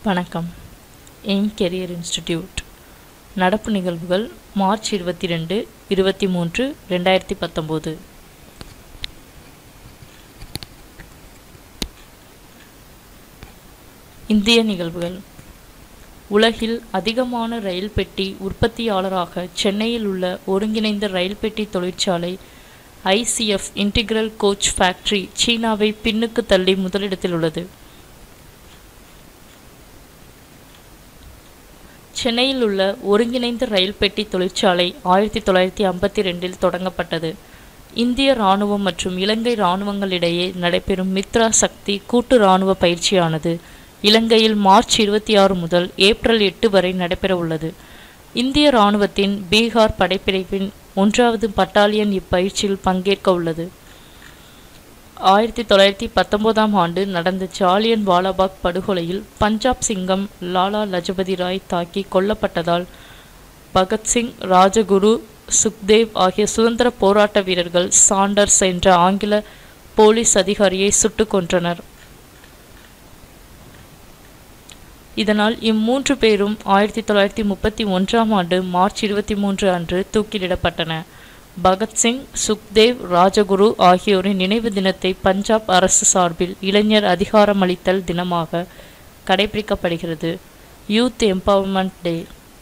வணக்கம் aim Career institute நடப்பு நிகழ்வுகள் மார்ச் இருபத்தி ரெண்டு இருபத்தி மூன்று ரெண்டாயிரத்தி பத்தொம்போது இந்திய நிகழ்வுகள் உலகில் அதிகமான ரயில் பெட்டி உற்பத்தியாளராக சென்னையில் உள்ள ஒருங்கிணைந்த ரயில் பெட்டி தொழிற்சாலை ஐசிஎஃப் இன்டிகிரல் கோச் ஃபேக்டரி சீனாவை பின்னுக்கு தள்ளி முதலிடத்தில் உள்ளது சென்னையில் உள்ள ஒருங்கிணைந்த ரயில் பெட்டி தொழிற்சாலை ஆயிரத்தி தொள்ளாயிரத்தி ஐம்பத்தி ரெண்டில் தொடங்கப்பட்டது இந்திய இராணுவம் மற்றும் இலங்கை இராணுவங்களிடையே நடைபெறும் மித்ரா சக்தி கூட்டு இராணுவ பயிற்சியானது இலங்கையில் மார்ச் இருபத்தி ஆறு முதல் ஏப்ரல் எட்டு வரை நடைபெற உள்ளது இந்திய இராணுவத்தின் பீகார் படைப்பிரிவின் ஒன்றாவது பட்டாலியன் இப்பயிற்சியில் பங்கேற்க உள்ளது ஆயிரத்தி தொள்ளாயிரத்தி பத்தொன்பதாம் ஆண்டு நடந்த ஜாலியன் வாலாபாக் படுகொலையில் பஞ்சாப் சிங்கம் லாலா லஜபதி ராய் தாக்கி கொல்லப்பட்டதால் பகத்சிங் ராஜகுரு சுக்தேவ் ஆகிய சுதந்திர போராட்ட வீரர்கள் சாண்டர்ஸ் என்ற ஆங்கில போலீஸ் அதிகாரியை சுட்டுக் கொன்றனர் இதனால் இம்மூன்று பேரும் ஆயிரத்தி தொள்ளாயிரத்தி முப்பத்தி ஒன்றாம் ஆண்டு மார்ச் இருபத்தி மூன்று அன்று தூக்கிலிடப்பட்டன பகத்சிங் சுக்தேவ் ராஜகுரு ஆகியோரின் நினைவு தினத்தை பஞ்சாப் அரசு சார்பில் இளைஞர் அதிகாரமளித்தல் தினமாக கடைபிடிக்கப்படுகிறது யூத் எம்பவர்மெண்ட் டே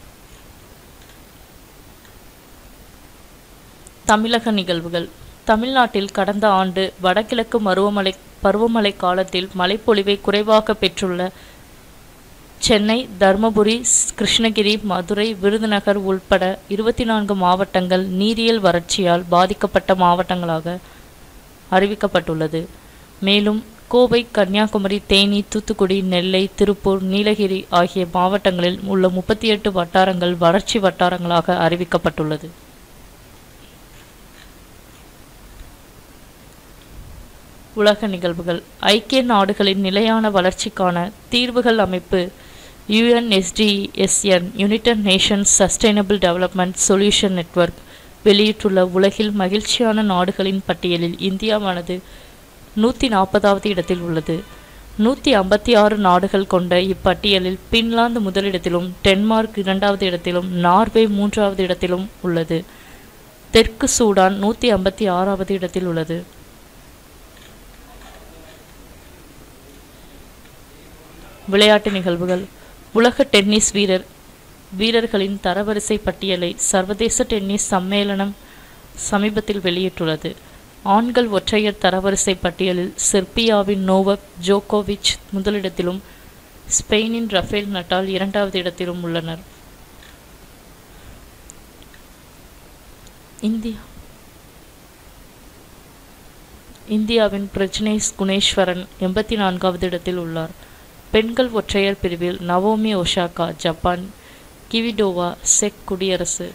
தமிழக நிகழ்வுகள் தமிழ்நாட்டில் கடந்த ஆண்டு வடகிழக்கு பருவமழை பருவமழை காலத்தில் மழைப்பொழிவை குறைவாக பெற்றுள்ள சென்னை தருமபுரி கிருஷ்ணகிரி மதுரை விருதுநகர் உள்பட இருபத்தி நான்கு மாவட்டங்கள் நீரியல் வறட்சியால் பாதிக்கப்பட்ட மாவட்டங்களாக அறிவிக்கப்பட்டுள்ளது மேலும் கோவை கன்னியாகுமரி தேனி தூத்துக்குடி நெல்லை திருப்பூர் நீலகிரி ஆகிய மாவட்டங்களில் உள்ள முப்பத்தி எட்டு வட்டாரங்கள் வறட்சி வட்டாரங்களாக அறிவிக்கப்பட்டுள்ளது உலக நிகழ்வுகள் ஐக்கிய நாடுகளின் நிலையான வளர்ச்சிக்கான தீர்வுகள் அமைப்பு UNSDSN United Nations sustainable development solution network வெளியிட்டுள்ள உலகில் மகிழ்ச்சியான நாடுகளின் பட்டியலில் இந்தியாவானது நூற்றி நாற்பதாவது இடத்தில் உள்ளது நூற்றி ஐம்பத்தி ஆறு நாடுகள் கொண்ட இப்பட்டியலில் பின்லாந்து முதலிடத்திலும் டென்மார்க் இரண்டாவது இடத்திலும் நார்வே மூன்றாவது இடத்திலும் உள்ளது தெற்கு சூடான் நூற்றி ஐம்பத்தி ஆறாவது இடத்தில் உள்ளது விளையாட்டு நிகழ்வுகள் உலக டென்னிஸ் வீரர் வீரர்களின் தரவரிசை பட்டியலை சர்வதேச டென்னிஸ் சம்மேளனம் சமீபத்தில் வெளியிட்டுள்ளது ஆண்கள் ஒற்றையர் தரவரிசை பட்டியலில் செர்பியாவின் நோவக் ஜோகோவிச் முதலிடத்திலும் ஸ்பெயினின் ரஃபேல் நட்டால் இரண்டாவது இடத்திலும் உள்ளனர் இந்தியா இந்தியாவின் பிரஜ்னேஷ் குணேஸ்வரன் எண்பத்தி நான்காவது இடத்தில் உள்ளார் பெண்கள் ஒற்றையர் பிரிவில் நவோமி ஒஷாகா ஜப்பான் கிவிடோவா செக் குடியரசு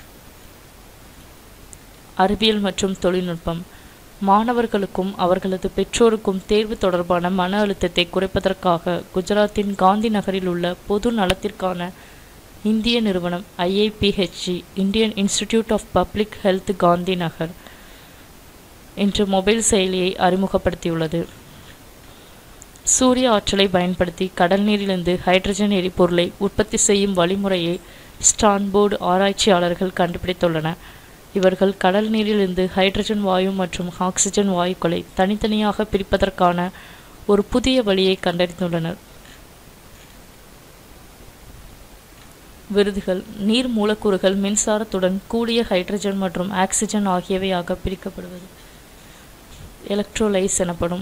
அறிவியல் மற்றும் தொழில்நுட்பம் மாணவர்களுக்கும் அவர்களது பெற்றோருக்கும் தேர்வு தொடர்பான மன அழுத்தத்தை குறைப்பதற்காக குஜராத்தின் காந்தி நகரில் உள்ள பொது நலத்திற்கான இந்திய நிறுவனம் IIPHG Indian Institute of Public Health Gandhi Nagar என்ற மொபைல் செயலியை அறிமுகப்படுத்தியுள்ளது சூரிய ஆற்றலை பயன்படுத்தி கடல் நீரிலிருந்து ஹைட்ரஜன் எரிபொருளை உற்பத்தி செய்யும் வழிமுறையை ஸ்டான்போர்டு ஆராய்ச்சியாளர்கள் கண்டுபிடித்துள்ளனர் இவர்கள் கடல் நீரிலிருந்து ஹைட்ரஜன் வாயு மற்றும் ஆக்சிஜன் வாயுக்களை தனித்தனியாக பிரிப்பதற்கான ஒரு புதிய வழியை கண்டறிந்துள்ளனர் விருதுகள் நீர் மூலக்கூறுகள் மின்சாரத்துடன் கூடிய ஹைட்ரஜன் மற்றும் ஆக்சிஜன் ஆகியவையாக பிரிக்கப்படுவது எலக்ட்ரோலைஸ் எனப்படும்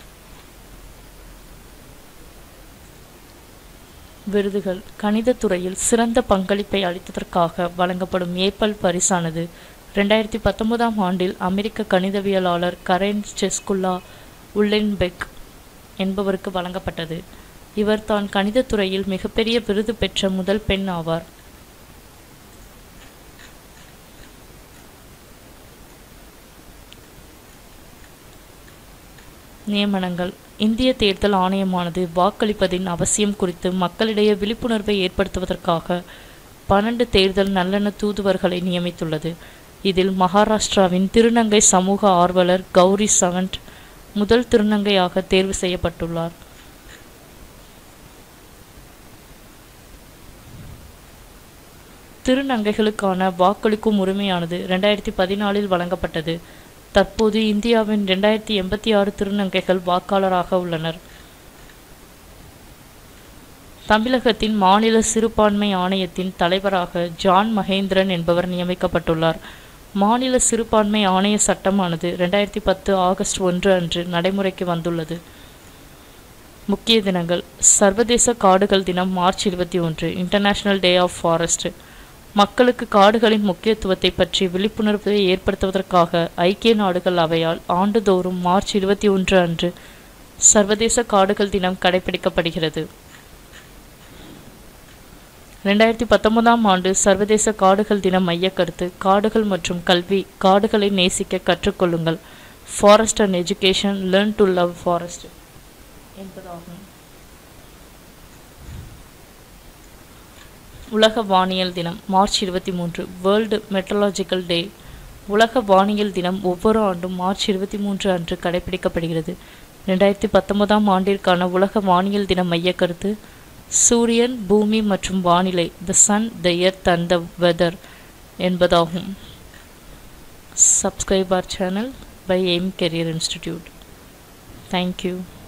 விருதுகள் கணிதத் துறையில் சிறந்த பங்களிப்பை அளித்ததற்காக வழங்கப்படும் ஏப்பல் பரிசானது ரெண்டாயிரத்தி பத்தொன்பதாம் ஆண்டில் அமெரிக்க கணிதவியலாளர் கரென் செஸ்குல்லா உல்லென்பெக் என்பவருக்கு வழங்கப்பட்டது இவர் தான் கணிதத் துறையில் மிகப்பெரிய விருது பெற்ற முதல் பெண் ஆவார் நியமனங்கள் இந்திய தேர்தல் ஆணையமானது வாக்களிப்பதின் அவசியம் குறித்து மக்களிடையே விழிப்புணர்வை ஏற்படுத்துவதற்காக பன்னெண்டு தேர்தல் நல்லெண்ண தூதுவர்களை நியமித்துள்ளது இதில் மகாராஷ்டிராவின் திருநங்கை சமூக ஆர்வலர் கௌரி சவண்ட் முதல் திருநங்கையாக தேர்வு செய்யப்பட்டுள்ளார் திருநங்கைகளுக்கான வாக்களிக்கும் உரிமையானது ரெண்டாயிரத்தி பதினாலில் வழங்கப்பட்டது தற்போது இந்தியாவின் ரெண்டாயிரத்தி எண்பத்தி ஆறு திருநங்கைகள் வாக்காளராக உள்ளனர் தமிழகத்தின் மாநில சிறுபான்மை ஆணையத்தின் தலைவராக ஜான் மகேந்திரன் என்பவர் நியமிக்கப்பட்டுள்ளார் மாநில சிறுபான்மை ஆணைய சட்டமானது ரெண்டாயிரத்தி பத்து ஆகஸ்ட் ஒன்று அன்று நடைமுறைக்கு வந்துள்ளது முக்கிய தினங்கள் சர்வதேச காடுகள் தினம் மார்ச் இருபத்தி ஒன்று இன்டர்நேஷனல் டே ஆஃப் ஃபாரஸ்ட் மக்களுக்கு காடுகளின் முக்கியத்துவத்தை பற்றி விழிப்புணர்வை ஏற்படுத்துவதற்காக ஐக்கிய நாடுகள் அவையால் ஆண்டுதோறும் மார்ச் இருபத்தி ஒன்று அன்று சர்வதேச காடுகள் தினம் கடைபிடிக்கப்படுகிறது ரெண்டாயிரத்தி பத்தொன்பதாம் ஆண்டு சர்வதேச காடுகள் தின மையக்கருத்து காடுகள் மற்றும் கல்வி காடுகளை நேசிக்க கற்றுக்கொள்ளுங்கள் forest and education learn to love forest என்பதாகும் உலக வானியல் தினம் மார்ச் இருபத்தி மூன்று வேர்ல்டு மெட்ரலாஜிக்கல் டே உலக வானியல் தினம் ஒவ்வொரு ஆண்டும் மார்ச் இருபத்தி மூன்று அன்று கடைபிடிக்கப்படுகிறது ரெண்டாயிரத்தி பத்தொன்பதாம் ஆண்டிற்கான உலக வானியல் தின மையக்கருத்து சூரியன் பூமி மற்றும் வானிலை the sun the earth and the weather என்பதாகும் subscribe our channel by Aim Career Institute thank you